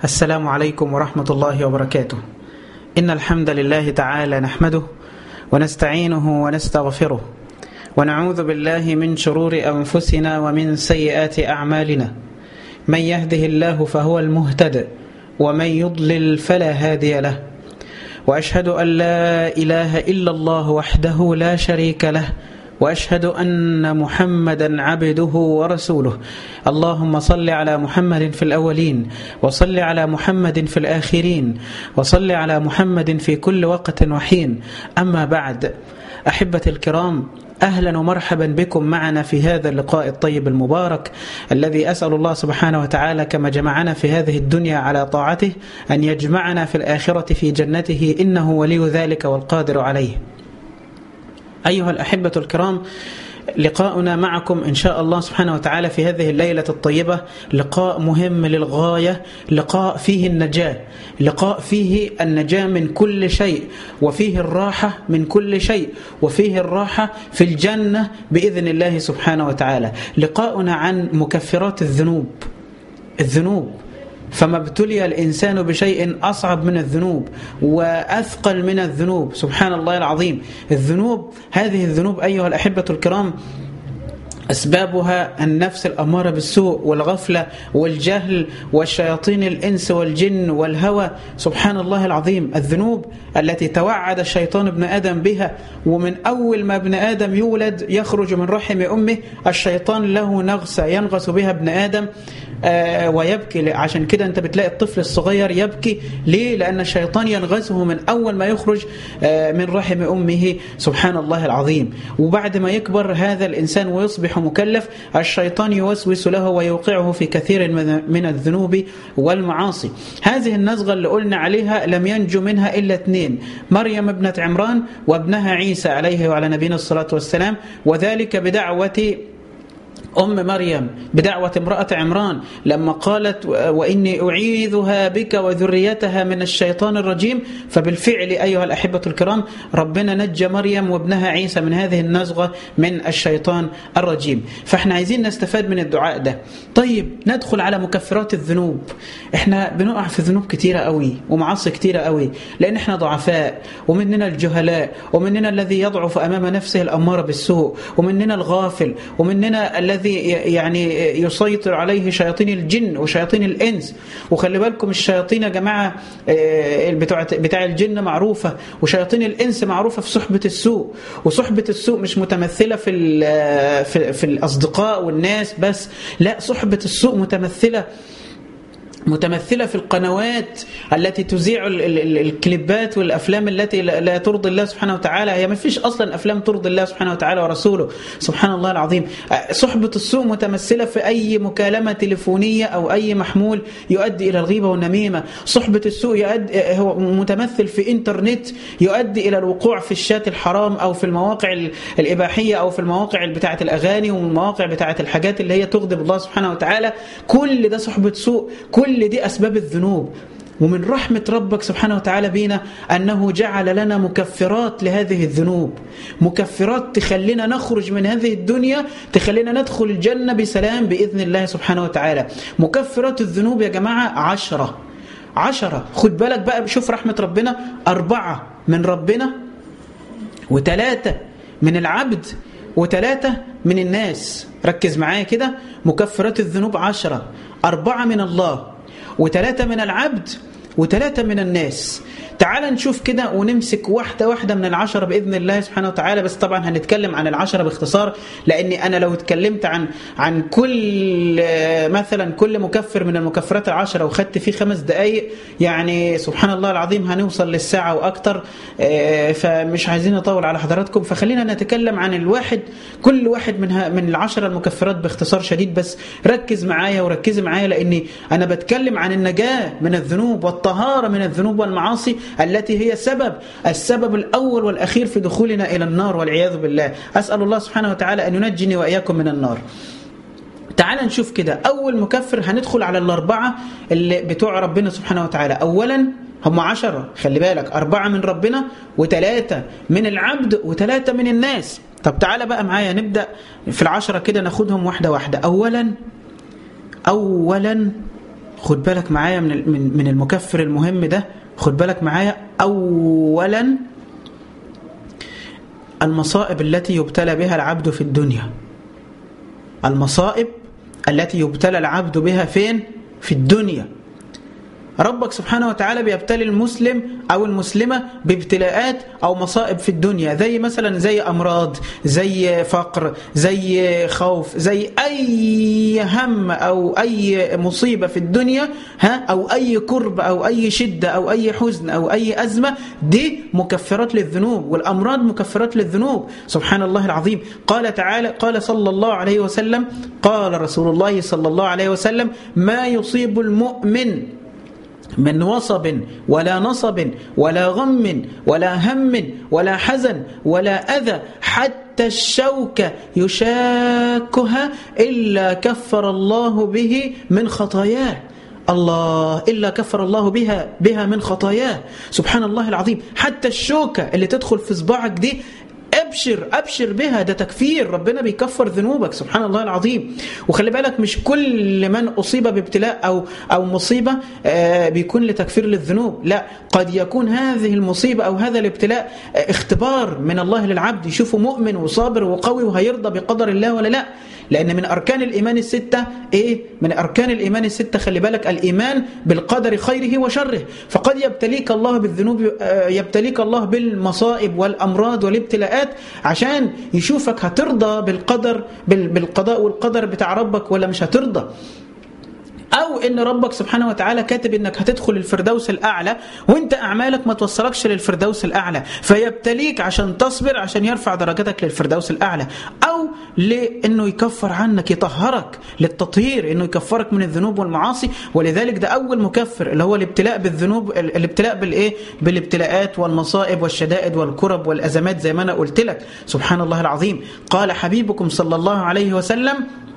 السلام عليكم ورحمة الله وبركاته إن الحمد لله تعالى نحمده ونستعينه ونستغفره ونعوذ بالله من شرور أنفسنا ومن سيئات أعمالنا من يهده الله فهو المهتد ومن يضلل فلا هادي له وأشهد أن لا إله إلا الله وحده لا شريك له واشهد ان محمدا عبده ورسوله اللهم صل على محمد في الاولين وصل على محمد في الاخرين وصل على محمد في كل وقت وحين اما بعد احبتي الكرام اهلا ومرحبا بكم معنا في هذا اللقاء الطيب المبارك الذي اسال الله سبحانه وتعالى كما جمعنا في هذه الدنيا على طاعته ان يجمعنا في الاخره في جنته انه ولي ذلك والقادر عليه أيها الأحبة الكرام لقاؤنا معكم إن شاء الله سبحانه وتعالى في هذه الليلة الطيبة لقاء مهم للغاية لقاء فيه النجاة لقاء فيه النجاة من كل شيء وفيه الراحة من كل شيء وفيه الراحة في الجنة بإذن الله سبحانه وتعالى لقاؤنا عن مكفرات الذنوب الذنوب فما ابتلي الإنسان بشيء أصعب من الذنوب وأثقل من الذنوب سبحان الله العظيم الذنوب هذه الذنوب أيها الأحبة الكرام أسبابها النفس الأمارة بالسوء والغفلة والجهل والشياطين الإنس والجن والهوى سبحان الله العظيم الذنوب التي توعد الشيطان ابن آدم بها ومن أول ما ابن آدم يولد يخرج من رحم أمه الشيطان له نغسة ينغس بها ابن آدم آه ويبكي عشان كده انت بتلاقي الطفل الصغير يبكي ليه لأن الشيطان ينغزه من أول ما يخرج آه من رحم أمه سبحان الله العظيم وبعد ما يكبر هذا الإنسان ويصبح مكلف الشيطان يوسوس له ويوقعه في كثير من الذنوب والمعاصي هذه النزغة اللي قلنا عليها لم ينجو منها إلا اثنين مريم ابنة عمران وابنها عيسى عليه وعلى نبينا الصلاة والسلام وذلك بدعوة أم مريم بدعوة امرأة عمران لما قالت وإني أعيذها بك وذريتها من الشيطان الرجيم فبالفعل أيها الأحبة الكرام ربنا نجى مريم وابنها عيسى من هذه النزغة من الشيطان الرجيم فاحنا عايزين نستفاد من الدعاء ده طيب ندخل على مكفرات الذنوب احنا بنقع في ذنوب كتيرة قوي ومعاصي كتيرة قوي لأن احنا ضعفاء ومننا الجهلاء ومننا الذي يضعف أمام نفسه الأمارة بالسوء ومننا الغافل ومننا الذي الذي يعني يسيطر عليه شياطين الجن وشياطين الإنس وخلي بالكم الشياطين يا جماعة بتاع بتاع الجن معروفة وشياطين الإنس معروفة في صحبة السوء وصحبة السوء مش متمثلة في في, في الأصدقاء والناس بس لا صحبة السوء متمثلة متمثلة في القنوات التي تذيع الكليبات والأفلام التي لا ترضي الله سبحانه وتعالى هي ما فيش أصلا أفلام ترضي الله سبحانه وتعالى ورسوله سبحان الله العظيم صحبة السوء متمثلة في أي مكالمة تليفونية أو أي محمول يؤدي إلى الغيبة والنميمة صحبة السوء يؤدي هو متمثل في إنترنت يؤدي إلى الوقوع في الشات الحرام أو في المواقع الإباحية أو في المواقع بتاعة الأغاني والمواقع بتاعة الحاجات اللي هي تغضب الله سبحانه وتعالى كل ده صحبة سوء كل كل دي أسباب الذنوب ومن رحمة ربك سبحانه وتعالى بينا أنه جعل لنا مكفرات لهذه الذنوب مكفرات تخلينا نخرج من هذه الدنيا تخلينا ندخل الجنة بسلام بإذن الله سبحانه وتعالى مكفرات الذنوب يا جماعة عشرة عشرة خد بالك بقى بشوف رحمة ربنا أربعة من ربنا وثلاثة من العبد وثلاثة من الناس ركز معايا كده مكفرات الذنوب عشرة أربعة من الله وثلاثة من العبد وثلاثة من الناس تعال نشوف كده ونمسك واحدة واحدة من العشرة بإذن الله سبحانه وتعالى بس طبعا هنتكلم عن العشرة باختصار لأني أنا لو اتكلمت عن عن كل مثلا كل مكفر من المكفرات العشرة وخدت فيه خمس دقايق يعني سبحان الله العظيم هنوصل للساعة وأكتر فمش عايزين نطول على حضراتكم فخلينا نتكلم عن الواحد كل واحد من من العشرة المكفرات باختصار شديد بس ركز معايا وركزي معايا لأني أنا بتكلم عن النجاة من الذنوب والطهارة من الذنوب والمعاصي التي هي سبب السبب الأول والأخير في دخولنا إلى النار والعياذ بالله أسأل الله سبحانه وتعالى أن ينجني وإياكم من النار تعال نشوف كده أول مكفر هندخل على الأربعة اللي بتوع ربنا سبحانه وتعالى أولا هم عشرة خلي بالك أربعة من ربنا وثلاثة من العبد وثلاثة من الناس طب تعالى بقى معايا نبدأ في العشرة كده ناخدهم واحدة واحدة أولا أولا خد بالك معايا من من من المكفر المهم ده خد بالك معايا اولا المصائب التي يبتلى بها العبد في الدنيا المصائب التي يبتلى العبد بها فين في الدنيا ربك سبحانه وتعالى بيبتلي المسلم أو المسلمة بابتلاءات أو مصائب في الدنيا زي مثلا زي أمراض زي فقر زي خوف زي أي هم أو أي مصيبة في الدنيا ها أو أي كرب أو أي شدة أو أي حزن أو أي أزمة دي مكفرات للذنوب والأمراض مكفرات للذنوب سبحان الله العظيم قال تعالى قال صلى الله عليه وسلم قال رسول الله صلى الله عليه وسلم ما يصيب المؤمن من وصب ولا نصب ولا غم ولا هم ولا حزن ولا أذى حتى الشوكة يشاكها إلا كفر الله به من خطاياه الله إلا كفر الله بها بها من خطاياه سبحان الله العظيم حتى الشوكة اللي تدخل في صباعك دي ابشر ابشر بها ده تكفير ربنا بيكفر ذنوبك سبحان الله العظيم وخلي بالك مش كل من اصيب بابتلاء او او مصيبه آه بيكون لتكفير للذنوب لا قد يكون هذه المصيبه او هذا الابتلاء آه اختبار من الله للعبد يشوفه مؤمن وصابر وقوي وهيرضى بقدر الله ولا لا لأن من أركان الإيمان الستة إيه؟ من أركان الإيمان الستة خلي بالك الإيمان بالقدر خيره وشره فقد يبتليك الله بالذنوب يبتليك الله بالمصائب والأمراض والابتلاءات عشان يشوفك هترضى بالقدر بالقضاء والقدر بتاع ربك ولا مش هترضى أو إن ربك سبحانه وتعالى كاتب إنك هتدخل الفردوس الأعلى وإنت أعمالك ما توصلكش للفردوس الأعلى فيبتليك عشان تصبر عشان يرفع درجتك للفردوس الأعلى أو لأنه يكفر عنك يطهرك للتطهير إنه يكفرك من الذنوب والمعاصي ولذلك ده أول مكفر اللي هو الابتلاء بالذنوب الابتلاء بالإيه بالابتلاءات والمصائب والشدائد والكرب والأزمات زي ما أنا قلت لك سبحان الله العظيم قال حبيبكم صلى الله عليه وسلم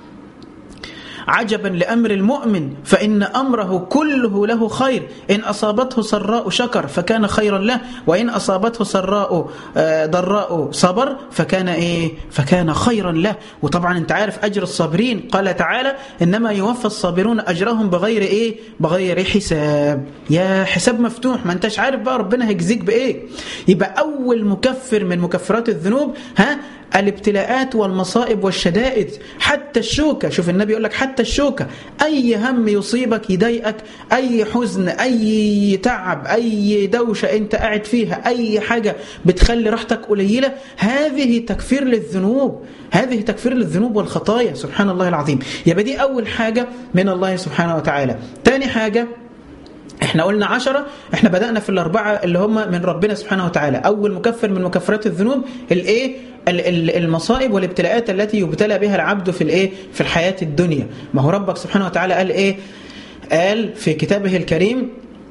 عجبا لأمر المؤمن فإن أمره كله له خير إن أصابته سراء شكر فكان خيرا له وإن أصابته سراء ضراء صبر فكان إيه فكان خيرا له وطبعا أنت عارف أجر الصابرين قال تعالى إنما يوفى الصابرون أجرهم بغير إيه بغير حساب يا حساب مفتوح ما أنتش عارف بقى ربنا هيجزيك بإيه يبقى أول مكفر من مكفرات الذنوب ها الابتلاءات والمصائب والشدائد حتى الشوكة شوف النبي يقول لك حتى الشوكة أي هم يصيبك يضايقك أي حزن أي تعب أي دوشة أنت قاعد فيها أي حاجة بتخلي راحتك قليلة هذه تكفير للذنوب هذه تكفير للذنوب والخطايا سبحان الله العظيم يبقى دي أول حاجة من الله سبحانه وتعالى تاني حاجة احنا قلنا عشرة احنا بدأنا في الأربعة اللي هم من ربنا سبحانه وتعالى أول مكفر من مكفرات الذنوب الايه المصائب والابتلاءات التي يبتلى بها العبد في الايه في الحياة الدنيا ما هو ربك سبحانه وتعالى قال ايه قال في كتابه الكريم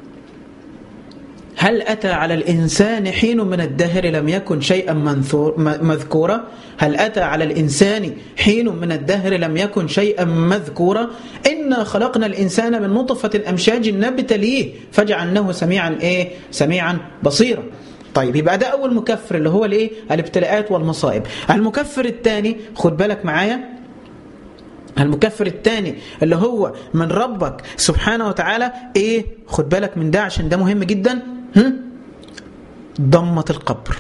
هل أتى على الإنسان حين من الدهر لم يكن شيئا مذكورا هل أتى على الإنسان حين من الدهر لم يكن شيئا مذكورا إنا خلقنا الإنسان من نطفة أمشاج نبتليه فجعلناه سميعا إيه سميعا بصيرا طيب يبقى ده أول مكفر اللي هو الإيه الابتلاءات والمصائب المكفر الثاني خد بالك معايا المكفر الثاني اللي هو من ربك سبحانه وتعالى ايه خد بالك من ده عشان ده مهم جدا هم؟ ضمة القبر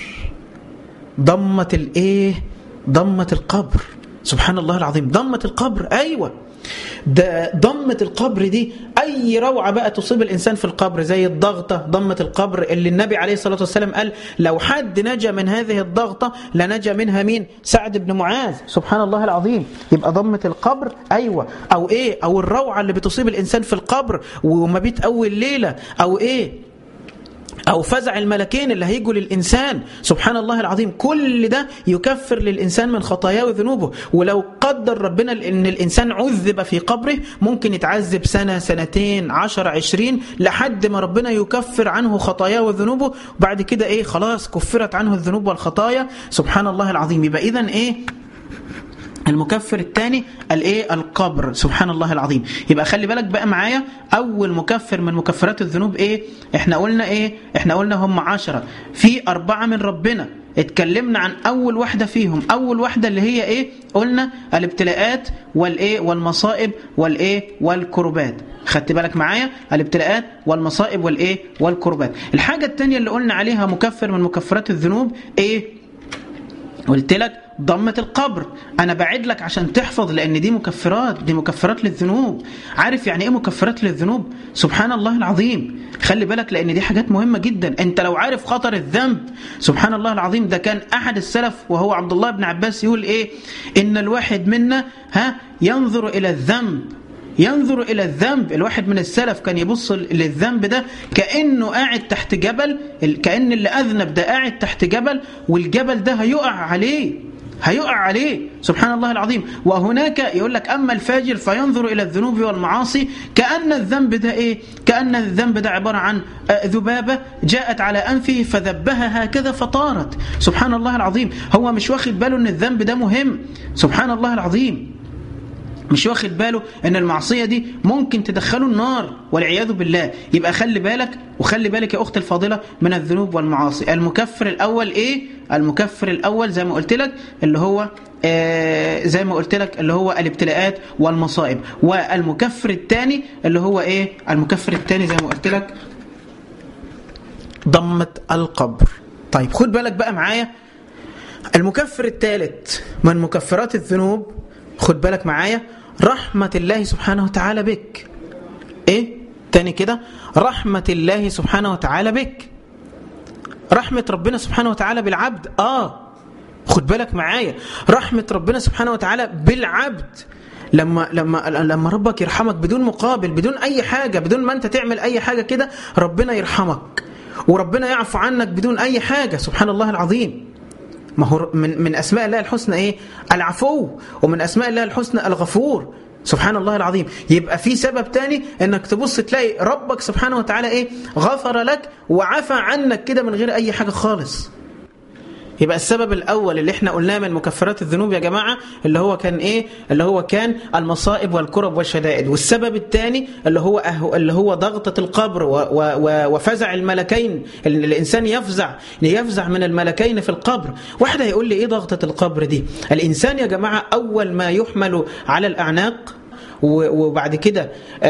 ضمة الايه ضمة القبر سبحان الله العظيم ضمة القبر ايوه ده ضمة القبر دي أي روعة بقى تصيب الإنسان في القبر زي الضغطة ضمة القبر اللي النبي عليه الصلاة والسلام قال لو حد نجا من هذه الضغطة لنجا منها مين سعد بن معاذ سبحان الله العظيم يبقى ضمة القبر أيوة أو إيه أو الروعة اللي بتصيب الإنسان في القبر ومبيت أول ليلة أو إيه أو فزع الملكين اللي هيجوا للإنسان سبحان الله العظيم كل ده يكفر للإنسان من خطاياه وذنوبه ولو قدر ربنا أن الإنسان عذب في قبره ممكن يتعذب سنة سنتين عشر عشرين لحد ما ربنا يكفر عنه خطاياه وذنوبه وبعد كده إيه خلاص كفرت عنه الذنوب والخطايا سبحان الله العظيم يبقى إذن إيه المكفر الثاني الايه القبر سبحان الله العظيم يبقى خلي بالك بقى معايا اول مكفر من مكفرات الذنوب ايه احنا قلنا ايه احنا قلنا هم عشرة في اربعة من ربنا اتكلمنا عن اول واحده فيهم اول واحده اللي هي ايه قلنا الابتلاءات والايه والمصائب والايه والكربات خدت بالك معايا الابتلاءات والمصائب والايه والكربات الحاجه الثانيه اللي قلنا عليها مكفر من مكفرات الذنوب ايه قلت لك ضمة القبر أنا بعد لك عشان تحفظ لأن دي مكفرات دي مكفرات للذنوب عارف يعني إيه مكفرات للذنوب سبحان الله العظيم خلي بالك لأن دي حاجات مهمة جدا أنت لو عارف خطر الذنب سبحان الله العظيم ده كان أحد السلف وهو عبد الله بن عباس يقول إيه إن الواحد منا ها ينظر إلى الذنب ينظر إلى الذنب الواحد من السلف كان يبص للذنب ده كأنه قاعد تحت جبل كأن اللي أذنب ده قاعد تحت جبل والجبل ده هيقع عليه هيقع عليه سبحان الله العظيم وهناك يقول لك أما الفاجر فينظر إلى الذنوب والمعاصي كأن الذنب ده إيه كأن الذنب ده عبارة عن ذبابة جاءت على أنفه فذبها هكذا فطارت سبحان الله العظيم هو مش واخد باله أن الذنب ده مهم سبحان الله العظيم مش واخد باله ان المعصيه دي ممكن تدخله النار والعياذ بالله يبقى خلي بالك وخلي بالك يا اختي الفاضله من الذنوب والمعاصي المكفر الاول ايه المكفر الاول زي ما قلت لك اللي هو آه زي ما قلت لك اللي هو الابتلاءات والمصائب والمكفر الثاني اللي هو ايه المكفر الثاني زي ما قلت لك ضمه القبر طيب خد بالك بقى معايا المكفر الثالث من مكفرات الذنوب خد بالك معايا رحمة الله سبحانه وتعالى بك ايه تاني كده رحمة الله سبحانه وتعالى بك رحمة ربنا سبحانه وتعالى بالعبد اه خد بالك معايا رحمة ربنا سبحانه وتعالى بالعبد لما لما لما ربك يرحمك بدون مقابل بدون اي حاجه بدون ما انت تعمل اي حاجه كده ربنا يرحمك وربنا يعفو عنك بدون اي حاجه سبحان الله العظيم ما هو من من اسماء الله الحسنى ايه العفو ومن اسماء الله الحسنى الغفور سبحان الله العظيم يبقى في سبب تاني انك تبص تلاقي ربك سبحانه وتعالى ايه غفر لك وعفى عنك كده من غير اي حاجه خالص يبقى السبب الاول اللي احنا قلناه من مكفرات الذنوب يا جماعه اللي هو كان ايه اللي هو كان المصائب والكرب والشدائد والسبب الثاني اللي هو أهو اللي هو ضغطه القبر و و وفزع الملكين الانسان يفزع يفزع من الملكين في القبر واحد هيقول لي ايه ضغطه القبر دي الانسان يا جماعه اول ما يحمل على الاعناق وبعد كده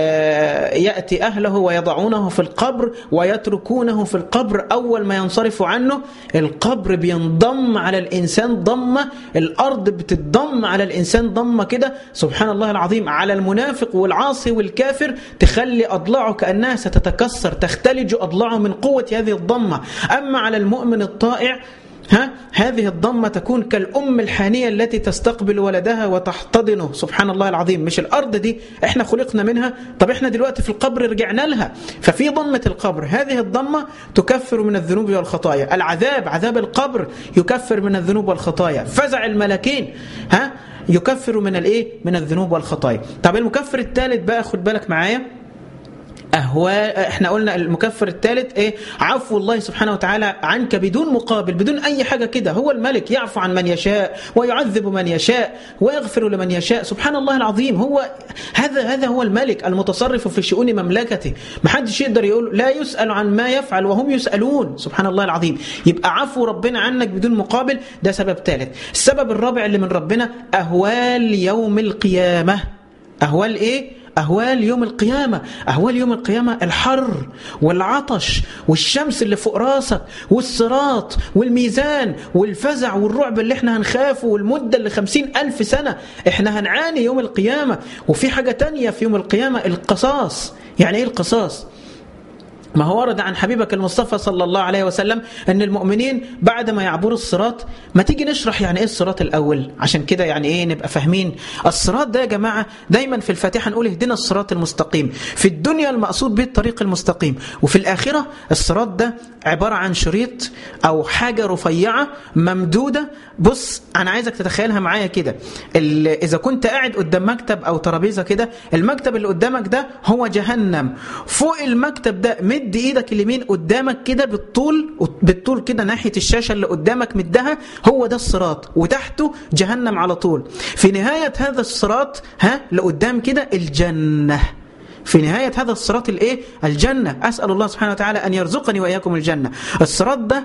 يأتي أهله ويضعونه في القبر ويتركونه في القبر أول ما ينصرف عنه القبر بينضم على الإنسان ضمة الأرض بتتضم على الإنسان ضمة كده سبحان الله العظيم على المنافق والعاصي والكافر تخلي أضلاعه كأنها ستتكسر تختلج أضلاعه من قوة هذه الضمة أما على المؤمن الطائع ها هذه الضمة تكون كالأم الحانية التي تستقبل ولدها وتحتضنه سبحان الله العظيم مش الأرض دي احنا خلقنا منها طب احنا دلوقتي في القبر رجعنا لها ففي ضمة القبر هذه الضمة تكفر من الذنوب والخطايا العذاب عذاب القبر يكفر من الذنوب والخطايا فزع الملكين ها يكفر من الايه من الذنوب والخطايا طب المكفر الثالث بقى خد بالك معايا أهواء احنا قلنا المكفر الثالث ايه عفو الله سبحانه وتعالى عنك بدون مقابل بدون اي حاجه كده هو الملك يعفو عن من يشاء ويعذب من يشاء ويغفر لمن يشاء سبحان الله العظيم هو هذا هذا هو الملك المتصرف في شؤون مملكته ما حدش يقدر يقول لا يسال عن ما يفعل وهم يسالون سبحان الله العظيم يبقى عفو ربنا عنك بدون مقابل ده سبب ثالث السبب الرابع اللي من ربنا اهوال يوم القيامه اهوال ايه أهوال يوم القيامة أهوال يوم القيامة الحر والعطش والشمس اللي فوق راسك والصراط والميزان والفزع والرعب اللي احنا هنخافه والمدة اللي خمسين ألف سنة احنا هنعاني يوم القيامة وفي حاجة تانية في يوم القيامة القصاص يعني ايه القصاص ما هو ورد عن حبيبك المصطفى صلى الله عليه وسلم ان المؤمنين بعد ما يعبروا الصراط ما تيجي نشرح يعني ايه الصراط الاول عشان كده يعني ايه نبقى فاهمين الصراط ده يا جماعه دايما في الفاتحه نقول اهدنا الصراط المستقيم في الدنيا المقصود به الطريق المستقيم وفي الاخره الصراط ده عباره عن شريط او حاجه رفيعه ممدوده بص انا عايزك تتخيلها معايا كده اذا كنت قاعد قدام مكتب او ترابيزه كده المكتب اللي قدامك ده هو جهنم فوق المكتب ده مد مد ايدك اليمين قدامك كده بالطول بالطول كده ناحيه الشاشه اللي قدامك مدها هو ده الصراط وتحته جهنم على طول في نهايه هذا الصراط ها لقدام كده الجنه في نهاية هذا الصراط الايه الجنة أسأل الله سبحانه وتعالى أن يرزقني وإياكم الجنة الصراط ده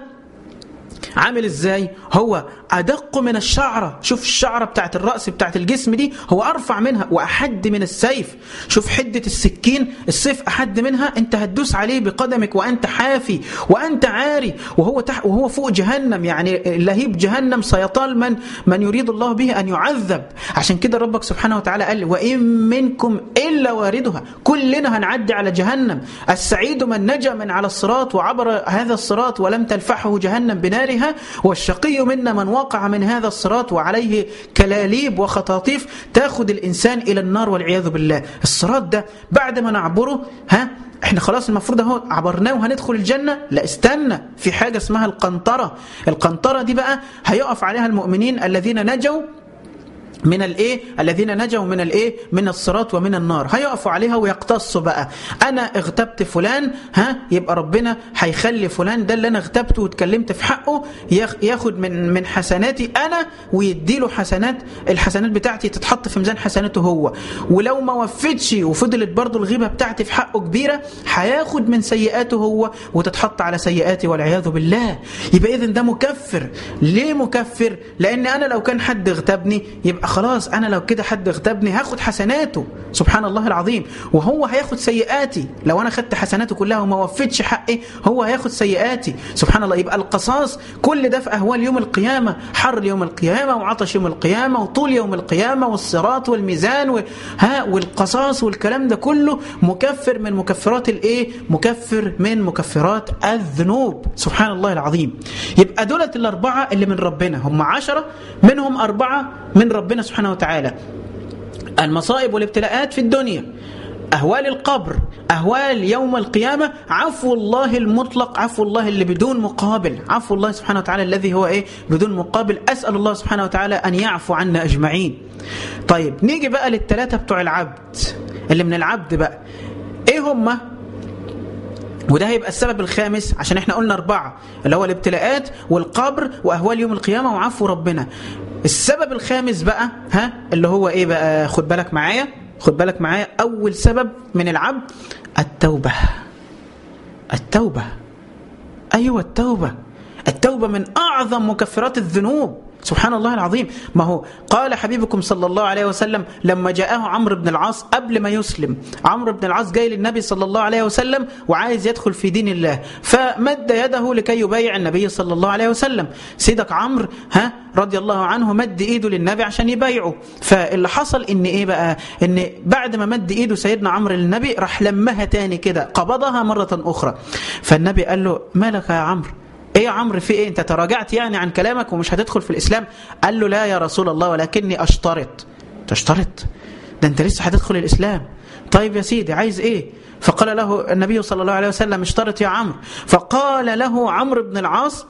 عامل ازاي هو ادق من الشعره شوف الشعره بتاعت الراس بتاعت الجسم دي هو ارفع منها واحد من السيف شوف حده السكين السيف احد منها انت هتدوس عليه بقدمك وانت حافي وانت عاري وهو تحت وهو فوق جهنم يعني لهيب جهنم سيطال من من يريد الله به ان يعذب عشان كده ربك سبحانه وتعالى قال وان منكم الا واردها كلنا هنعدي على جهنم السعيد من نجا من على الصراط وعبر هذا الصراط ولم تلفحه جهنم بنارها والشقي منا من وقع من هذا الصراط وعليه كلاليب وخطاطيف تاخذ الانسان الى النار والعياذ بالله الصراط ده بعد ما نعبره ها احنا خلاص المفروض اهو عبرناه وهندخل الجنه لا استنى في حاجه اسمها القنطره القنطره دي بقى هيقف عليها المؤمنين الذين نجوا من الايه الذين نجوا من الايه من الصراط ومن النار هيقفوا عليها ويقتصوا بقى انا اغتبت فلان ها يبقى ربنا هيخلي فلان ده اللي انا اغتبته واتكلمت في حقه ياخد من من حسناتي انا ويديله حسنات الحسنات بتاعتي تتحط في ميزان حسناته هو ولو ما وفتش وفضلت برضه الغيبه بتاعتي في حقه كبيره هياخد من سيئاته هو وتتحط على سيئاتي والعياذ بالله يبقى اذا ده مكفر ليه مكفر لان انا لو كان حد اغتبني يبقى خلاص انا لو كده حد اغتابني هاخد حسناته سبحان الله العظيم وهو هياخد سيئاتي لو انا خدت حسناته كلها وما وفيتش حقي هو هياخد سيئاتي سبحان الله يبقى القصاص كل ده في اهوال يوم القيامه حر يوم القيامه وعطش يوم القيامه وطول يوم القيامه والصراط والميزان و... ها والقصاص والكلام ده كله مكفر من مكفرات الايه مكفر من مكفرات الذنوب سبحان الله العظيم يبقى دولت الاربعه اللي من ربنا هم عشرة منهم اربعه من ربنا سبحانه وتعالى المصائب والابتلاءات في الدنيا أهوال القبر أهوال يوم القيامة عفو الله المطلق عفو الله اللي بدون مقابل عفو الله سبحانه وتعالى الذي هو إيه بدون مقابل أسأل الله سبحانه وتعالى أن يعفو عنا أجمعين طيب نيجي بقى للثلاثة بتوع العبد اللي من العبد بقى إيه هم وده هيبقى السبب الخامس عشان احنا قلنا أربعة اللي هو الابتلاءات والقبر وأهوال يوم القيامة وعفو ربنا السبب الخامس بقى ها اللي هو ايه بقى خد بالك معايا خد بالك معايا اول سبب من العبد التوبه التوبه ايوه التوبه التوبه من اعظم مكفرات الذنوب سبحان الله العظيم ما هو قال حبيبكم صلى الله عليه وسلم لما جاءه عمرو بن العاص قبل ما يسلم عمرو بن العاص جاي للنبي صلى الله عليه وسلم وعايز يدخل في دين الله فمد يده لكي يبايع النبي صلى الله عليه وسلم سيدك عمرو ها رضي الله عنه مد ايده للنبي عشان يبايعه فاللي حصل ان ايه بقى ان بعد ما مد ايده سيدنا عمرو للنبي راح لمها تاني كده قبضها مرة اخرى فالنبي قال له مالك يا عمرو ايه يا عمرو في ايه انت تراجعت يعني عن كلامك ومش هتدخل في الاسلام قال له لا يا رسول الله ولكني اشترط تشترط ده انت لسه هتدخل الاسلام طيب يا سيدي عايز ايه فقال له النبي صلى الله عليه وسلم اشترط يا عمرو فقال له عمرو بن العاص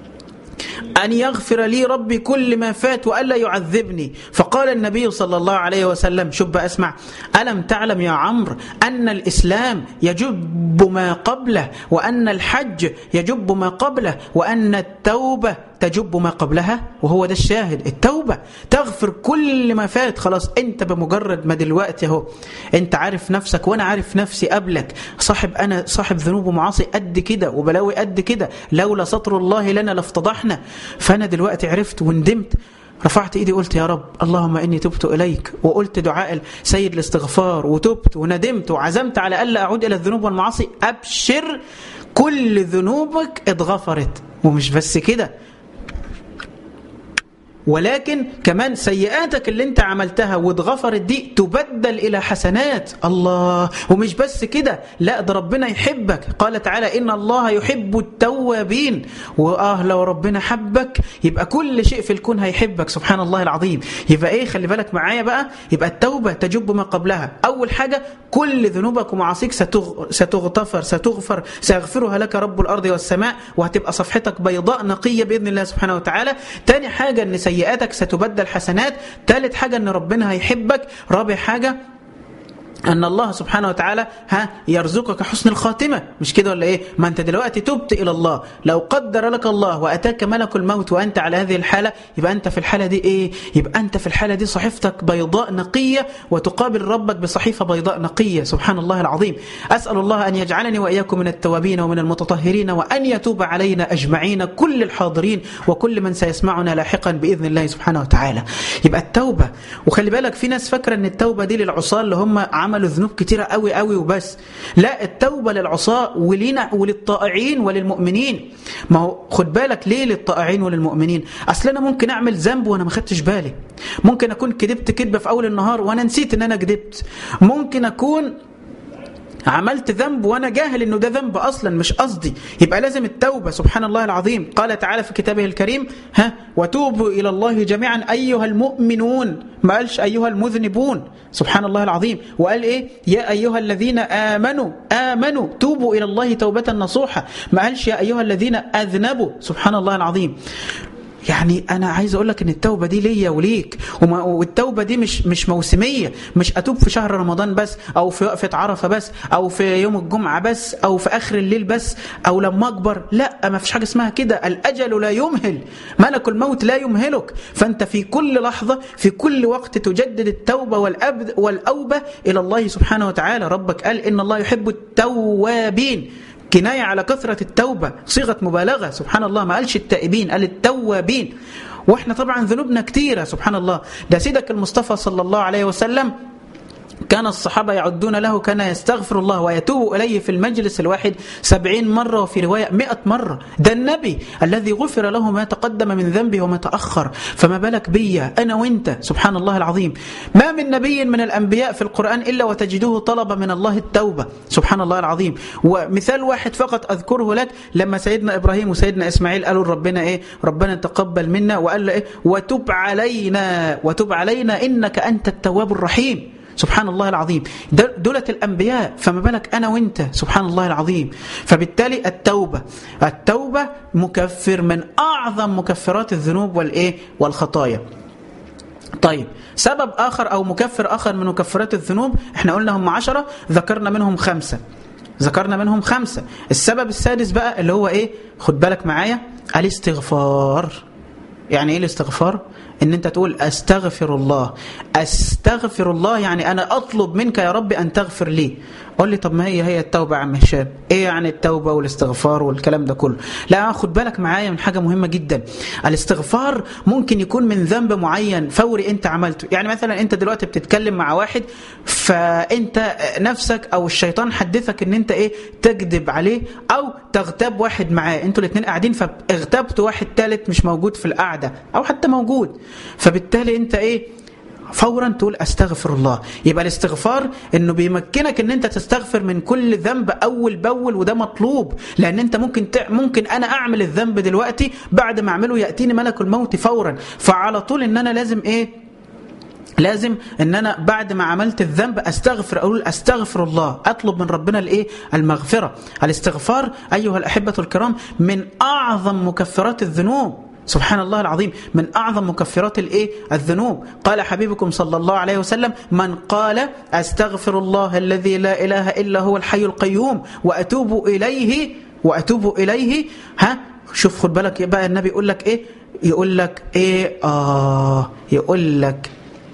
أن يغفر لي ربي كل ما فات وألا يعذبني فقال النبي صلى الله عليه وسلم شب أسمع ألم تعلم يا عمرو أن الإسلام يجب ما قبله وأن الحج يجب ما قبله وأن التوبة تجب ما قبلها وهو ده الشاهد التوبة تغفر كل ما فات خلاص انت بمجرد ما دلوقتي اهو انت عارف نفسك وانا عارف نفسي قبلك صاحب انا صاحب ذنوب ومعاصي قد كده وبلاوي قد كده لولا سطر الله لنا لافتضحنا فانا دلوقتي عرفت وندمت رفعت ايدي قلت يا رب اللهم اني تبت اليك وقلت دعاء سيد الاستغفار وتبت وندمت وعزمت على الا اعود الى الذنوب والمعاصي ابشر كل ذنوبك اتغفرت ومش بس كده ولكن كمان سيئاتك اللي انت عملتها واتغفرت دي تبدل الى حسنات الله ومش بس كده لا ده ربنا يحبك قال تعالى ان الله يحب التوابين واه لو ربنا حبك يبقى كل شيء في الكون هيحبك سبحان الله العظيم يبقى ايه خلي بالك معايا بقى يبقى التوبه تجب ما قبلها اول حاجه كل ذنوبك ومعاصيك ستغتفر ستغفر سيغفرها لك رب الارض والسماء وهتبقى صفحتك بيضاء نقيه باذن الله سبحانه وتعالى تاني حاجه ان سيئاتك ستبدل حسنات ثالث حاجة ان ربنا هيحبك رابع حاجة أن الله سبحانه وتعالى ها يرزقك حسن الخاتمة مش كده ولا إيه ما أنت دلوقتي تبت إلى الله لو قدر لك الله وأتاك ملك الموت وأنت على هذه الحالة يبقى أنت في الحالة دي إيه يبقى أنت في الحالة دي صحيفتك بيضاء نقية وتقابل ربك بصحيفة بيضاء نقية سبحان الله العظيم أسأل الله أن يجعلني وإياكم من التوابين ومن المتطهرين وأن يتوب علينا أجمعين كل الحاضرين وكل من سيسمعنا لاحقا بإذن الله سبحانه وتعالى يبقى التوبة وخلي بالك في ناس فاكرة أن التوبة دي للعصاة اللي هم عملوا ذنوب كتيرة قوي قوي وبس لا التوبة للعصاة ولينا وللطائعين وللمؤمنين ما هو خد بالك ليه للطائعين وللمؤمنين أصل أنا ممكن أعمل ذنب وأنا ما خدتش بالي ممكن أكون كذبت كذبة في أول النهار وأنا نسيت أن أنا كذبت ممكن أكون عملت ذنب وانا جاهل انه ده ذنب اصلا مش قصدي يبقى لازم التوبه سبحان الله العظيم قال تعالى في كتابه الكريم ها وتوبوا الى الله جميعا ايها المؤمنون ما قالش ايها المذنبون سبحان الله العظيم وقال ايه يا ايها الذين امنوا امنوا توبوا الى الله توبه نصوحه ما قالش يا ايها الذين اذنبوا سبحان الله العظيم يعني انا عايز اقول لك ان التوبه دي ليا وليك والتوبه دي مش مش موسميه مش اتوب في شهر رمضان بس او في وقفه عرفه بس او في يوم الجمعه بس او في اخر الليل بس او لما اكبر لا ما فيش حاجه اسمها كده الاجل لا يمهل ملك الموت لا يمهلك فانت في كل لحظه في كل وقت تجدد التوبه والابد والاوبه الى الله سبحانه وتعالى ربك قال ان الله يحب التوابين كناية على كثرة التوبة صيغة مبالغة سبحان الله ما قالش التائبين قال التوابين واحنا طبعا ذنوبنا كتيرة سبحان الله ده سيدك المصطفى صلى الله عليه وسلم كان الصحابة يعدون له كان يستغفر الله ويتوب إليه في المجلس الواحد سبعين مرة وفي رواية مئة مرة ده النبي الذي غفر له ما تقدم من ذنبه وما تأخر فما بالك بي أنا وإنت سبحان الله العظيم ما من نبي من الأنبياء في القرآن إلا وتجدوه طلب من الله التوبة سبحان الله العظيم ومثال واحد فقط أذكره لك لما سيدنا إبراهيم وسيدنا إسماعيل قالوا ربنا إيه ربنا تقبل منا وقال له إيه وتب علينا وتب علينا إنك أنت التواب الرحيم سبحان الله العظيم دولة الأنبياء فما بالك أنا وإنت سبحان الله العظيم فبالتالي التوبة التوبة مكفر من أعظم مكفرات الذنوب والإيه والخطايا طيب سبب آخر أو مكفر آخر من مكفرات الذنوب احنا قلنا هم عشرة ذكرنا منهم خمسة ذكرنا منهم خمسة السبب السادس بقى اللي هو ايه خد بالك معايا الاستغفار يعني ايه الاستغفار ان انت تقول استغفر الله استغفر الله يعني انا اطلب منك يا رب ان تغفر لي قول لي طب ما هي هي التوبة يا عم هشام ايه يعني التوبة والاستغفار والكلام ده كله لا خد بالك معايا من حاجة مهمة جدا الاستغفار ممكن يكون من ذنب معين فوري انت عملته يعني مثلا انت دلوقتي بتتكلم مع واحد فانت نفسك او الشيطان حدثك ان انت ايه تكذب عليه او تغتاب واحد معاه انتوا الاثنين قاعدين فاغتبت واحد ثالث مش موجود في القعدة او حتى موجود فبالتالي انت ايه فورا تقول استغفر الله يبقى الاستغفار انه بيمكنك ان انت تستغفر من كل ذنب اول باول وده مطلوب لان انت ممكن تع... ممكن انا اعمل الذنب دلوقتي بعد ما اعمله ياتيني ملك الموت فورا فعلى طول ان انا لازم ايه لازم ان انا بعد ما عملت الذنب استغفر اقول استغفر الله اطلب من ربنا الايه المغفره الاستغفار ايها الاحبه الكرام من اعظم مكفرات الذنوب سبحان الله العظيم من أعظم مكفرات الإيه؟ الذنوب قال حبيبكم صلى الله عليه وسلم من قال أستغفر الله الذي لا إله إلا هو الحي القيوم وأتوب إليه وأتوب إليه ها شوف خد بالك بقى النبي يقول لك إيه يقول لك إيه آه يقول لك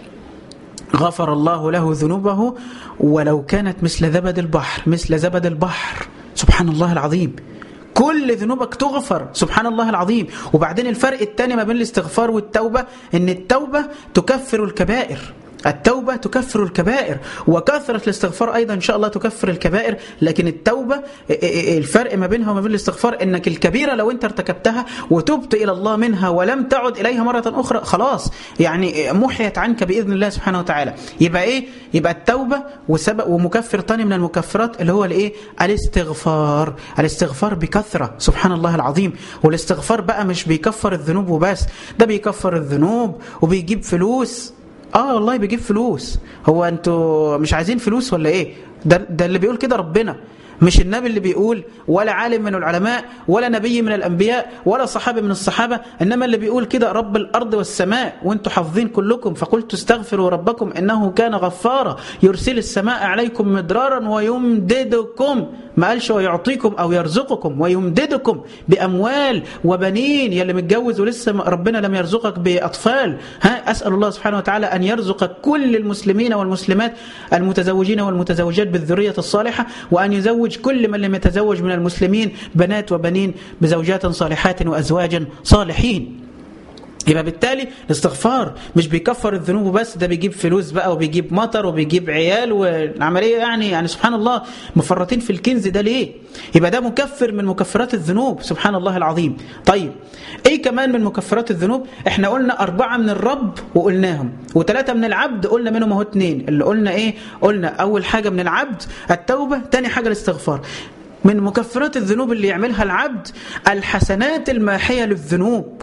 غفر الله له ذنوبه ولو كانت مثل زبد البحر مثل زبد البحر سبحان الله العظيم كل ذنوبك تغفر سبحان الله العظيم وبعدين الفرق الثاني ما بين الاستغفار والتوبة ان التوبة تكفر الكبائر التوبة تكفر الكبائر وكثرة الاستغفار أيضا إن شاء الله تكفر الكبائر لكن التوبة الفرق ما بينها وما بين الاستغفار إنك الكبيرة لو أنت ارتكبتها وتبت إلى الله منها ولم تعد إليها مرة أخرى خلاص يعني محيت عنك بإذن الله سبحانه وتعالى يبقى إيه يبقى التوبة وسبب ومكفر ثاني من المكفرات اللي هو الإيه الاستغفار الاستغفار بكثرة سبحان الله العظيم والاستغفار بقى مش بيكفر الذنوب وبس ده بيكفر الذنوب وبيجيب فلوس اه والله بيجيب فلوس هو انتوا مش عايزين فلوس ولا ايه ده, ده اللي بيقول كده ربنا مش النبي اللي بيقول ولا عالم من العلماء ولا نبي من الأنبياء ولا صحابي من الصحابة إنما اللي بيقول كده رب الأرض والسماء وانتم حافظين كلكم فقلت استغفروا ربكم إنه كان غفارا يرسل السماء عليكم مدرارا ويمددكم ما قالش ويعطيكم أو يرزقكم ويمددكم بأموال وبنين يلي متجوز ولسه ربنا لم يرزقك بأطفال ها أسأل الله سبحانه وتعالى أن يرزق كل المسلمين والمسلمات المتزوجين والمتزوجات بالذرية الصالحة وأن يزوج كل من لم يتزوج من المسلمين بنات وبنين بزوجات صالحات وأزواج صالحين يبقى بالتالي الاستغفار مش بيكفر الذنوب بس ده بيجيب فلوس بقى وبيجيب مطر وبيجيب عيال والعمليه يعني يعني سبحان الله مفرطين في الكنز ده ليه؟ يبقى ده مكفر من مكفرات الذنوب سبحان الله العظيم. طيب ايه كمان من مكفرات الذنوب؟ احنا قلنا اربعه من الرب وقلناهم وثلاثه من العبد قلنا منهم اهو اثنين اللي قلنا ايه؟ قلنا اول حاجه من العبد التوبه، ثاني حاجه الاستغفار. من مكفرات الذنوب اللي يعملها العبد الحسنات الماحيه للذنوب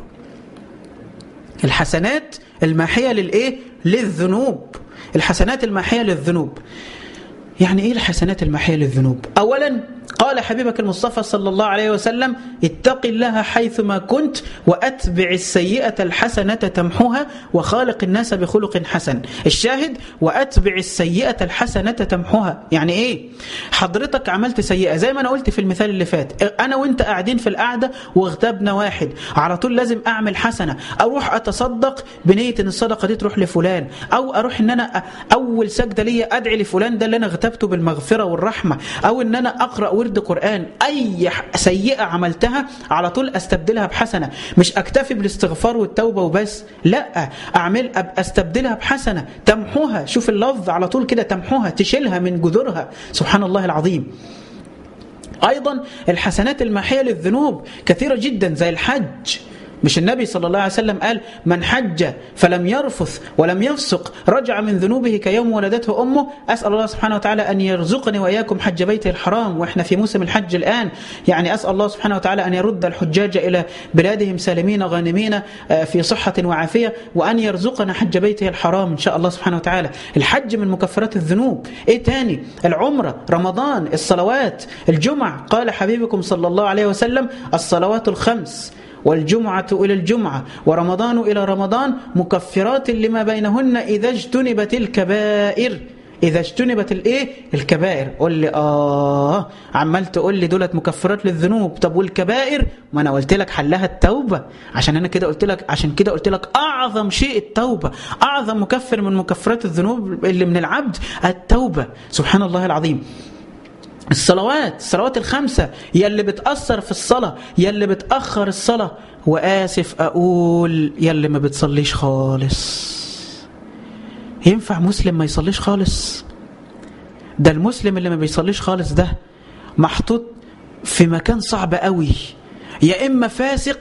الحسنات الماحية للإيه؟ للذنوب الحسنات الماحية للذنوب يعني إيه الحسنات الماحية للذنوب؟ أولا قال حبيبك المصطفى صلى الله عليه وسلم اتق الله حيثما كنت وأتبع السيئة الحسنة تمحوها وخالق الناس بخلق حسن الشاهد وأتبع السيئة الحسنة تمحوها يعني إيه حضرتك عملت سيئة زي ما أنا قلت في المثال اللي فات أنا وإنت قاعدين في القعدة واغتابنا واحد على طول لازم أعمل حسنة أروح أتصدق بنية إن الصدقة دي تروح لفلان أو أروح إن أنا أول سجدة ليا أدعي لفلان ده اللي أنا اغتبته بالمغفرة والرحمة أو إن أنا أقرأ ورد قرآن أي سيئة عملتها على طول أستبدلها بحسنة مش أكتفي بالاستغفار والتوبة وبس لا أعمل أستبدلها بحسنة تمحوها شوف اللفظ على طول كده تمحوها تشيلها من جذورها سبحان الله العظيم أيضا الحسنات الماحية للذنوب كثيرة جدا زي الحج مش النبي صلى الله عليه وسلم قال من حج فلم يرفث ولم يفسق رجع من ذنوبه كيوم ولدته أمه أسأل الله سبحانه وتعالى أن يرزقني وإياكم حج بيته الحرام وإحنا في موسم الحج الآن يعني أسأل الله سبحانه وتعالى أن يرد الحجاج إلى بلادهم سالمين غانمين في صحة وعافية وأن يرزقنا حج بيته الحرام إن شاء الله سبحانه وتعالى الحج من مكفرات الذنوب إيه تاني العمرة رمضان الصلوات الجمعة قال حبيبكم صلى الله عليه وسلم الصلوات الخمس والجمعة إلى الجمعة ورمضان إلى رمضان مكفرات لما بينهن إذا اجتنبت الكبائر إذا اجتنبت الإيه؟ الكبائر قول لي آه عمال تقول لي دولت مكفرات للذنوب طب والكبائر ما أنا قلت لك حلها التوبة عشان أنا كده قلت لك عشان كده قلت لك أعظم شيء التوبة أعظم مكفر من مكفرات الذنوب اللي من العبد التوبة سبحان الله العظيم الصلوات الصلوات الخمسة يا اللي بتأثر في الصلاة يا اللي بتأخر الصلاة وآسف أقول يا اللي ما بتصليش خالص ينفع مسلم ما يصليش خالص ده المسلم اللي ما بيصليش خالص ده محطوط في مكان صعب قوي يا إما فاسق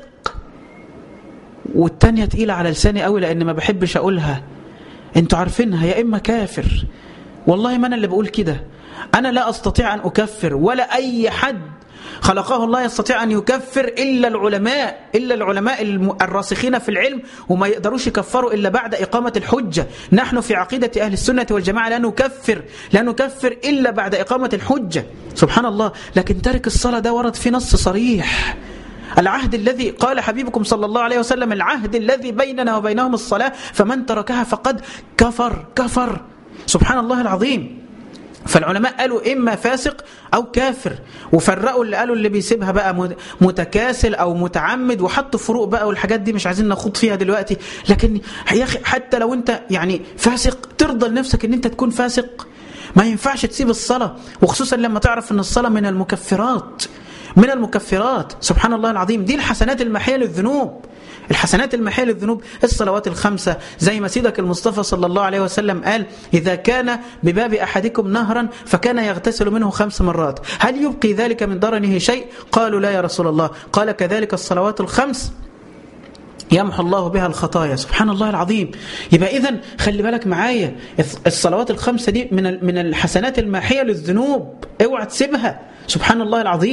والتانية تقيلة على لساني قوي لأن ما بحبش أقولها انتوا عارفينها يا إما كافر والله ما أنا اللي بقول كده أنا لا أستطيع أن أكفر ولا أي حد خلقه الله يستطيع أن يكفر إلا العلماء إلا العلماء الراسخين في العلم وما يقدروش يكفروا إلا بعد إقامة الحجة نحن في عقيدة أهل السنة والجماعة لا نكفر لا نكفر إلا بعد إقامة الحجة سبحان الله لكن ترك الصلاة ده ورد في نص صريح العهد الذي قال حبيبكم صلى الله عليه وسلم العهد الذي بيننا وبينهم الصلاة فمن تركها فقد كفر كفر سبحان الله العظيم فالعلماء قالوا إما فاسق أو كافر وفرقوا اللي قالوا اللي بيسيبها بقى متكاسل أو متعمد وحطوا فروق بقى والحاجات دي مش عايزين نخوض فيها دلوقتي لكن يا أخي حتى لو أنت يعني فاسق ترضى لنفسك أن أنت تكون فاسق ما ينفعش تسيب الصلاة وخصوصا لما تعرف أن الصلاة من المكفرات من المكفرات سبحان الله العظيم دي الحسنات المحية للذنوب الحسنات المحية للذنوب الصلوات الخمسة زي ما سيدك المصطفى صلى الله عليه وسلم قال إذا كان بباب أحدكم نهرا فكان يغتسل منه خمس مرات هل يبقي ذلك من درنه شيء قالوا لا يا رسول الله قال كذلك الصلوات الخمس يمحو الله بها الخطايا سبحان الله العظيم يبقى إذا خلي بالك معايا الصلوات الخمسة دي من من الحسنات الماحية للذنوب اوعى تسيبها سبحان الله العظيم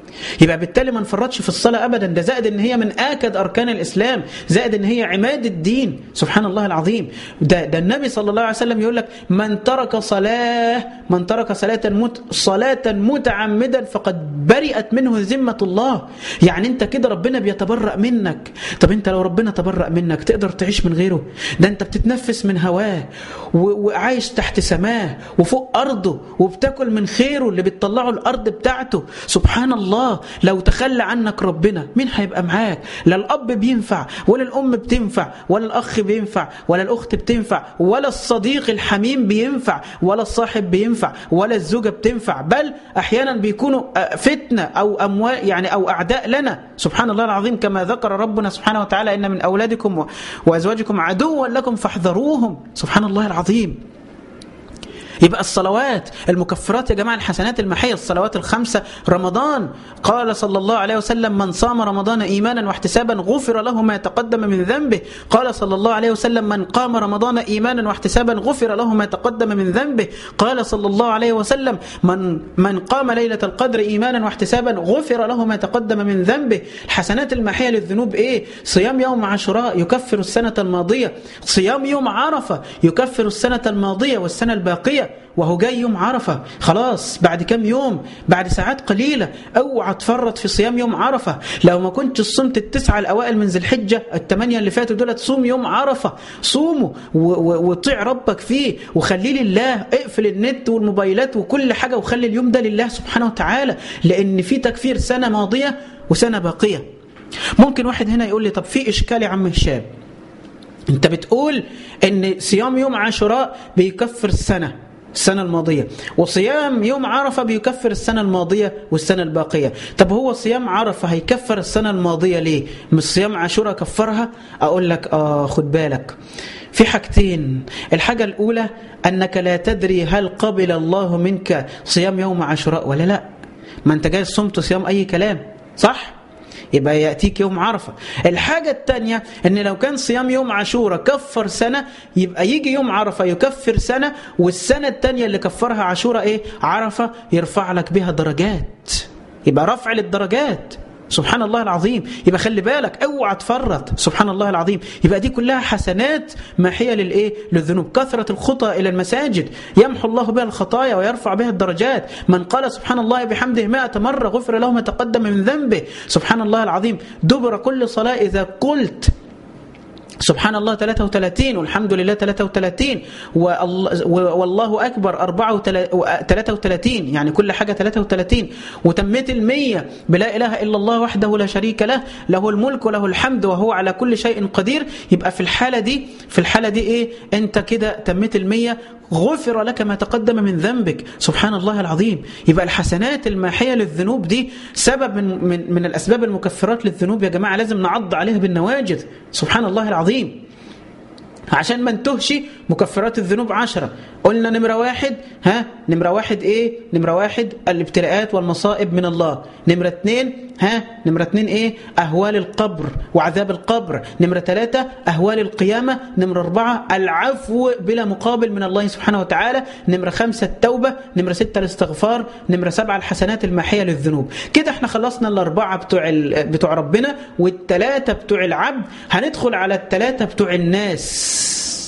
يبقى بالتالي ما نفرطش في الصلاة أبدا ده زائد إن هي من آكد أركان الإسلام زائد إن هي عماد الدين سبحان الله العظيم ده, ده النبي صلى الله عليه وسلم يقول لك من ترك صلاة من ترك صلاة مت صلاة متعمدا فقد برئت منه ذمة الله يعني أنت كده ربنا بيتبرأ منك طب أنت لو ربنا تبرأ منك تقدر تعيش من غيره ده أنت بتتنفس من هواه وعايش تحت سماه وفوق أرضه وبتاكل من خيره اللي بتطلعه الأرض بتاعته سبحان الله الله لو تخلى عنك ربنا مين هيبقى معاك لا الأب بينفع ولا الأم بتنفع ولا الأخ بينفع ولا الأخت بتنفع ولا الصديق الحميم بينفع ولا الصاحب بينفع ولا الزوجة بتنفع بل أحيانا بيكونوا فتنة أو أموال يعني أو أعداء لنا سبحان الله العظيم كما ذكر ربنا سبحانه وتعالى إن من أولادكم وأزواجكم عدوا لكم فاحذروهم سبحان الله العظيم يبقى الصلوات المكفرات يا جماعة الحسنات المحية الصلوات الخمسة رمضان قال صلى الله عليه وسلم من صام رمضان إيمانا واحتسابا غفر له ما تقدم من ذنبه قال صلى الله عليه وسلم من قام رمضان إيمانا واحتسابا غفر له ما تقدم من ذنبه قال صلى الله عليه وسلم من, من قام ليلة القدر إيمانا واحتسابا غفر له ما تقدم من ذنبه الحسنات المحية للذنوب إيه صيام يوم عاشوراء يكفر السنة الماضية صيام يوم عرفة يكفر السنة الماضية والسنة الباقية وهو جاي يوم عرفة خلاص بعد كم يوم بعد ساعات قليلة اوعى تفرط في صيام يوم عرفة لو ما كنت صمت التسعة الأوائل من ذي الحجة الثمانية اللي فاتوا دول تصوم يوم عرفة صوموا وطيع ربك فيه وخليه لله اقفل النت والموبايلات وكل حاجة وخلي اليوم ده لله سبحانه وتعالى لأن في تكفير سنة ماضية وسنة باقية ممكن واحد هنا يقول لي طب في إشكال يا عم هشام انت بتقول ان صيام يوم عاشوراء بيكفر السنه السنة الماضية وصيام يوم عرفة بيكفر السنة الماضية والسنة الباقية طب هو صيام عرفة هيكفر السنة الماضية ليه مش صيام عاشوراء كفرها أقول لك آه خد بالك في حاجتين الحاجة الأولى أنك لا تدري هل قبل الله منك صيام يوم عاشوراء ولا لا ما أنت جاي صمت صيام أي كلام صح؟ يبقى يأتيك يوم عرفة الحاجة الثانية أن لو كان صيام يوم عاشورة كفر سنة يبقى يجي يوم عرفة يكفر سنة والسنة الثانية اللي كفرها عاشورة إيه عرفة يرفع لك بها درجات يبقى رفع للدرجات سبحان الله العظيم يبقى خلي بالك اوعى تفرط سبحان الله العظيم يبقى دي كلها حسنات ماحيه للايه للذنوب كثره الخطى الى المساجد يمحو الله بها الخطايا ويرفع بها الدرجات من قال سبحان الله بحمده 100 مره غفر له ما تقدم من ذنبه سبحان الله العظيم دبر كل صلاه اذا قلت سبحان الله 33 والحمد لله 33 والله أكبر 33 يعني كل حاجة 33 وتميت المية بلا إله إلا الله وحده لا شريك له له الملك وله الحمد وهو على كل شيء قدير يبقى في الحالة دي في الحالة دي إيه أنت كده تميت المية غفر لك ما تقدم من ذنبك سبحان الله العظيم يبقى الحسنات الماحية للذنوب دي سبب من, من, من الأسباب المكفرات للذنوب يا جماعة لازم نعض عليها بالنواجذ سبحان الله العظيم عشان ما انتهش مكفرات الذنوب عشرة قلنا نمرة واحد ها نمرة واحد ايه نمرة واحد الابتلاءات والمصائب من الله نمرة اتنين ها نمرة اتنين ايه اهوال القبر وعذاب القبر نمرة ثلاثة اهوال القيامة نمرة اربعة العفو بلا مقابل من الله سبحانه وتعالى نمرة خمسة التوبة نمرة ستة الاستغفار نمرة سبعة الحسنات الماحية للذنوب كده احنا خلصنا الاربعة بتوع, بتوع ربنا والثلاثة بتوع العبد هندخل على الثلاثة بتوع الناس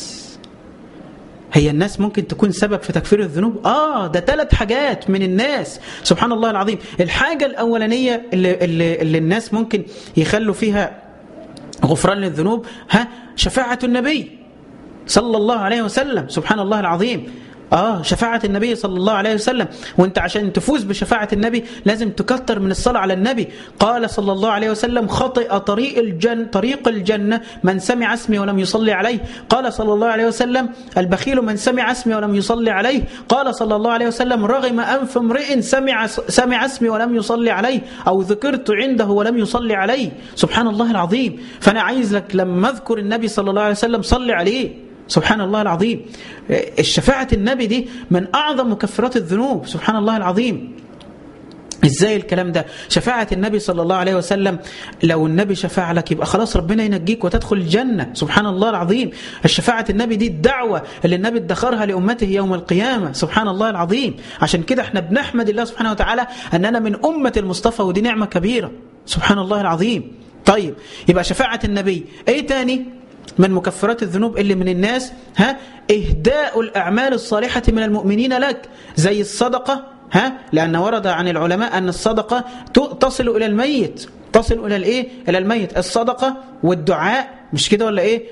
هي الناس ممكن تكون سبب في تكفير الذنوب آه ده ثلاث حاجات من الناس سبحان الله العظيم الحاجة الأولانية اللي, اللي, اللي الناس ممكن يخلوا فيها غفران للذنوب ها شفاعة النبي صلى الله عليه وسلم سبحان الله العظيم آه شفاعة النبي صلى الله عليه وسلم وانت عشان تفوز بشفاعة النبي لازم تكتر من الصلاة على النبي قال صلى الله عليه وسلم خطئ طريق الجنة طريق الجنة من سمع اسمي ولم يصلي عليه قال صلى الله عليه وسلم البخيل من سمع اسمي ولم يصلي عليه قال صلى الله عليه وسلم رغم أنف امرئ سمع سمع اسمي ولم يصلي عليه أو ذكرت عنده ولم يصلي عليه سبحان الله العظيم فأنا عايز لك لما أذكر النبي صلى الله عليه وسلم صلي عليه سبحان الله العظيم الشفاعة النبي دي من أعظم مكفرات الذنوب سبحان الله العظيم ازاي الكلام ده شفاعة النبي صلى الله عليه وسلم لو النبي شفاع لك يبقى خلاص ربنا ينجيك وتدخل الجنة سبحان الله العظيم الشفاعة النبي دي الدعوة اللي النبي ادخرها لأمته يوم القيامة سبحان الله العظيم عشان كده احنا بنحمد الله سبحانه وتعالى أننا من أمة المصطفى ودي نعمة كبيرة سبحان الله العظيم طيب يبقى شفاعة النبي ايه تاني من مكفرات الذنوب اللي من الناس ها إهداء الأعمال الصالحة من المؤمنين لك زي الصدقة ها لأن ورد عن العلماء أن الصدقة تصل إلى الميت تصل إلى الإيه إلى الميت الصدقة والدعاء مش كده ولا إيه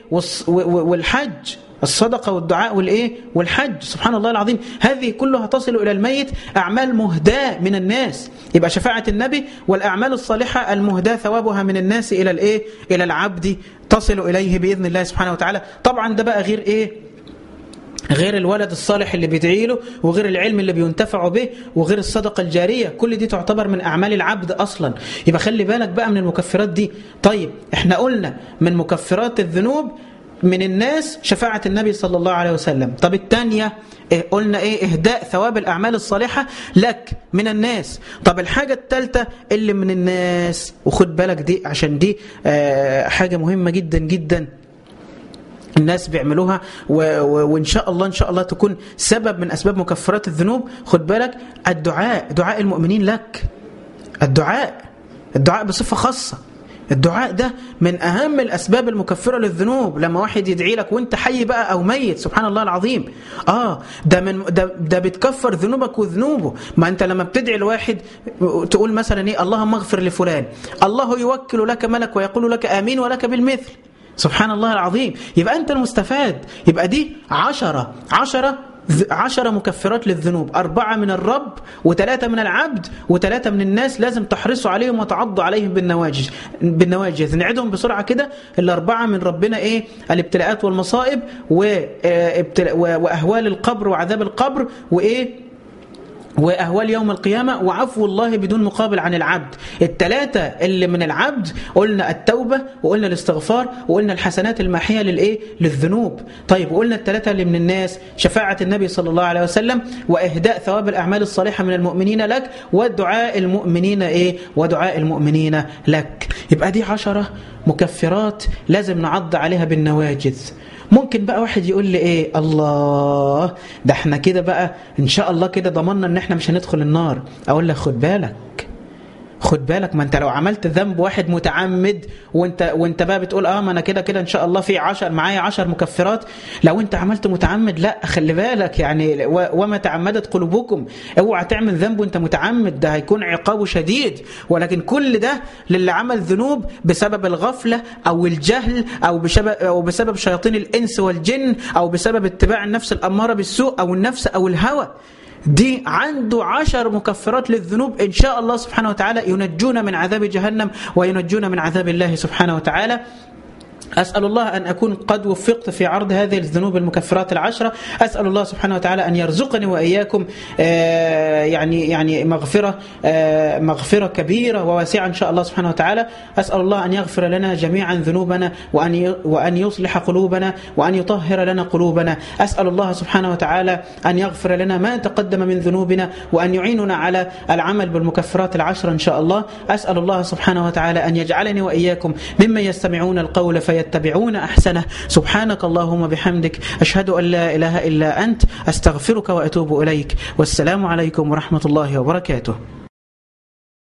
والحج الصدقة والدعاء والإيه والحج سبحان الله العظيم هذه كلها تصل إلى الميت أعمال مهداة من الناس يبقى شفاعة النبي والأعمال الصالحة المهداة ثوابها من الناس إلى الإيه إلى العبد تصل إليه بإذن الله سبحانه وتعالى طبعا ده بقى غير إيه غير الولد الصالح اللي بيدعي له وغير العلم اللي بينتفع به وغير الصدقة الجارية كل دي تعتبر من أعمال العبد أصلا يبقى خلي بالك بقى من المكفرات دي طيب احنا قلنا من مكفرات الذنوب من الناس شفاعة النبي صلى الله عليه وسلم طب الثانية إيه قلنا ايه اهداء ثواب الاعمال الصالحة لك من الناس طب الحاجة الثالثة اللي من الناس وخد بالك دي عشان دي آه حاجة مهمة جدا جدا الناس بيعملوها و... و... وان شاء الله ان شاء الله تكون سبب من اسباب مكفرات الذنوب خد بالك الدعاء دعاء المؤمنين لك الدعاء الدعاء بصفة خاصة الدعاء ده من أهم الأسباب المكفرة للذنوب لما واحد يدعي لك وانت حي بقى أو ميت سبحان الله العظيم آه ده, من ده, ده بتكفر ذنوبك وذنوبه ما أنت لما بتدعي الواحد تقول مثلا إيه اللهم اغفر لفلان الله يوكل لك ملك ويقول لك آمين ولك بالمثل سبحان الله العظيم يبقى أنت المستفاد يبقى دي عشرة عشرة عشرة مكفرات للذنوب أربعة من الرب وثلاثة من العبد وثلاثة من الناس لازم تحرصوا عليهم وتعضوا عليهم بالنواجز بالنواجز نعدهم بسرعة كده الأربعة من ربنا إيه الابتلاءات والمصائب وأهوال القبر وعذاب القبر وإيه وأهوال يوم القيامة وعفو الله بدون مقابل عن العبد الثلاثة اللي من العبد قلنا التوبة وقلنا الاستغفار وقلنا الحسنات الماحية للإيه؟ للذنوب طيب وقلنا الثلاثة اللي من الناس شفاعة النبي صلى الله عليه وسلم وإهداء ثواب الأعمال الصالحة من المؤمنين لك ودعاء المؤمنين إيه؟ ودعاء المؤمنين لك يبقى دي عشرة مكفرات لازم نعض عليها بالنواجذ ممكن بقى واحد يقول لي ايه الله ده احنا كده بقى ان شاء الله كده ضمننا ان احنا مش هندخل النار اقول لك خد بالك خد بالك ما انت لو عملت ذنب واحد متعمد وانت وانت بقى بتقول اه ما انا كده كده ان شاء الله في عشر معايا عشر مكفرات لو انت عملت متعمد لا خلي بالك يعني وما تعمدت قلوبكم اوعى تعمل ذنب وانت متعمد ده هيكون عقابه شديد ولكن كل ده للي عمل ذنوب بسبب الغفلة او الجهل او بسبب او بسبب شياطين الانس والجن او بسبب اتباع النفس الاماره بالسوء او النفس او الهوى دي عنده عشر مكفرات للذنوب إن شاء الله سبحانه وتعالى ينجون من عذاب جهنم وينجون من عذاب الله سبحانه وتعالى أسأل الله أن أكون قد وفقت في عرض هذه الذنوب المكفرات العشرة أسأل الله سبحانه وتعالى أن يرزقني وإياكم يعني يعني مغفرة مغفرة كبيرة وواسعة إن شاء الله سبحانه وتعالى أسأل الله أن يغفر لنا جميعا ذنوبنا وأن وأن يصلح قلوبنا وأن يطهر لنا قلوبنا أسأل الله سبحانه وتعالى أن يغفر لنا ما تقدم من ذنوبنا وأن يعيننا على العمل بالمكفرات العشرة إن شاء الله أسأل الله سبحانه وتعالى أن يجعلني وإياكم ممن يستمعون القول في فيتبعون أحسنه سبحانك اللهم بحمدك أشهد أن لا إله إلا أنت أستغفرك وأتوب إليك والسلام عليكم ورحمة الله وبركاته